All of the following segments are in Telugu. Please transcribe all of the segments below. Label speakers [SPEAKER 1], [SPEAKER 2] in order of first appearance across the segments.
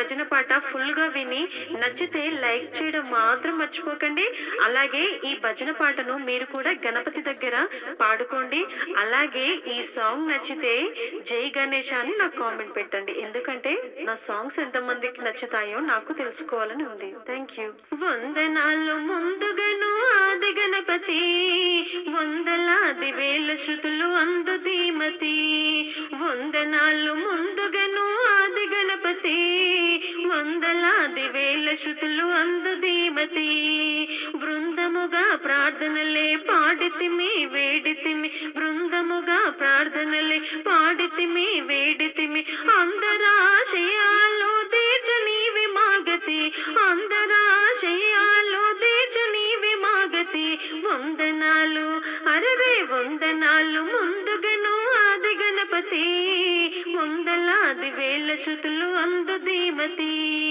[SPEAKER 1] భజన పాట ఫుల్గా విని నచ్చితే లైక్ చేయడం మాత్రం మర్చిపోకండి అలాగే ఈ భజన పాటను మీరు కూడా గణపతి దగ్గర పాడుకోండి అలాగే ఈ సాంగ్ నచ్చితే జై గణేష్ అని నాకు కామెంట్ పెట్టండి ఎందుకంటే నా సాంగ్స్ ఎంతమందికి నచ్చుతాయో నాకు తెలుసుకోవాలని ఉంది థ్యాంక్ యూ వందనాలు ముందుగను ఆది గణపతి వందలాది వేల శృతులు అందు ధీమతి వందనాలు ముందుగను ఆది గణపతి వందలాది వేల శృతులు అందు ధీమతి బృందముగా ప్రార్థనలే పాడితిమి వేడితిమి బృందముగా ప్రార్థనలే పాడితిమి వేడితిమి అందరాశయాలు తీర్చనీవి మాగతి అందరాశయాలు తీర్చనీవి మాగతి వందనాలు అరవే వందనాలు ముందుగను ఆది గణపతి వందలాది వేల శృతులు అందు ధీమతి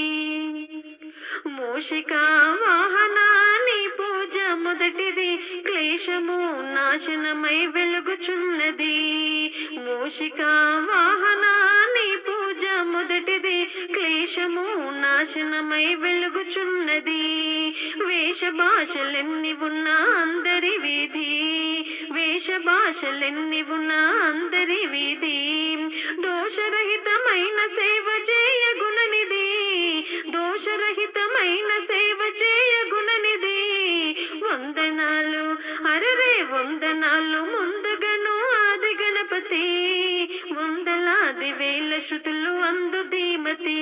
[SPEAKER 1] మూషిక వాహనాన్ని పూజ మొదటిది క్లేశము నాశనమై వెలుగుచున్నది మూషిక వాహనాన్ని పూజ మొదటిది క్లేశము నాశనమై వెలుగుచున్నది వేష భాషలెన్ని ఉన్నా అందరి వీధి వేష భాషలెన్ని ఉన్నా అందరి వీధి దోషరహితమైన సేవ చేయ గుణనిధి దోషరహితమైన సేవ చేయ గుణనిధి వందనాలు అరరే వందనాలు ముందుగను ఆది గణపతి వందలాది వేల శృతులు అందు ధీమతి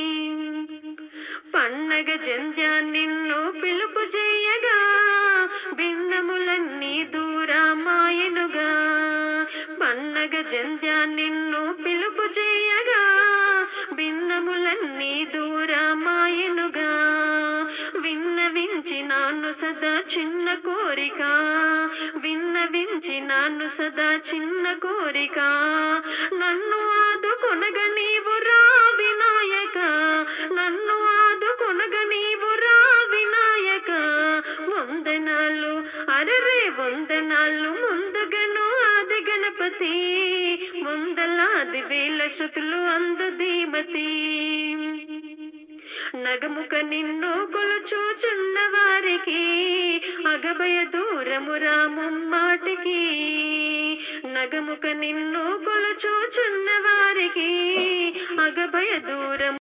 [SPEAKER 1] పండగ జంధ్యా నిన్ను పిలుపు చేయగా భిన్నములన్నీ దూరమాయనుగా పండగ జంధ్యా నిన్ను పిలుపు చేయగా భిన్నములన్నీ దూరమాయనుగా విన్నవించినాను సదా చిన్న కోరిక విన్నవించినాను సదా చిన్న కోరిక నన్ను ఆదుకొనగ నీవు రా వినాయక నన్ను ఆదుకొనగ నీవు రా వినాయక వందనాలు అరరే వందనాలు ముందుగను ఆది గణపతి వందలాది వేల శృతులు అందు ధీమతి నగముక నిన్ను కొలుచూచున్న వారికి అగభయ దూరము రాముమ్మాటికి నగముక నిన్ను కొలుచూచున్న వారికి అగభయ దూరం